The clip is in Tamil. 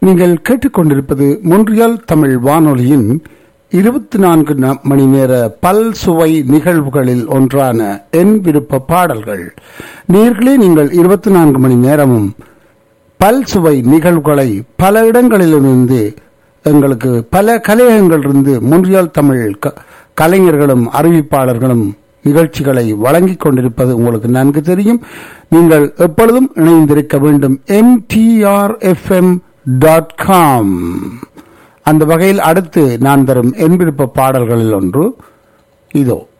நீங்கள் கேட்டுக்கொண்டிருப்பது மொன்றியால் தமிழ் வானொலியின் இருபத்தி நான்கு ந- மணி நேர பல் சுவை நிகழ்வுகளில் ஒன்றான என் விருப்ப பாடல்கள் நேர்களே நீங்கள் இருபத்தி நான்கு மணி நேரமும் பல் சுவை நிகழ்வுகளை பல இடங்களிலிருந்து எங்களுக்கு பல கலையகங்களிலிருந்து முன்றியால் தமிழ் க- கலைஞர்களும் அறிவிப்பாளர்களும் நிகழ்ச்சிகளை வழங்கிக் கொண்டிருப்பது உங்களுக்கு நன்கு தெரியும் நீங்கள் எப்பொழுதும் இணைந்திருக்க வேண்டும் mtrfm.com டாட் காம் அந்த வகையில் அடுத்து நான் தரும் என் விருப்ப பாடல்களில் ஒன்று இதோ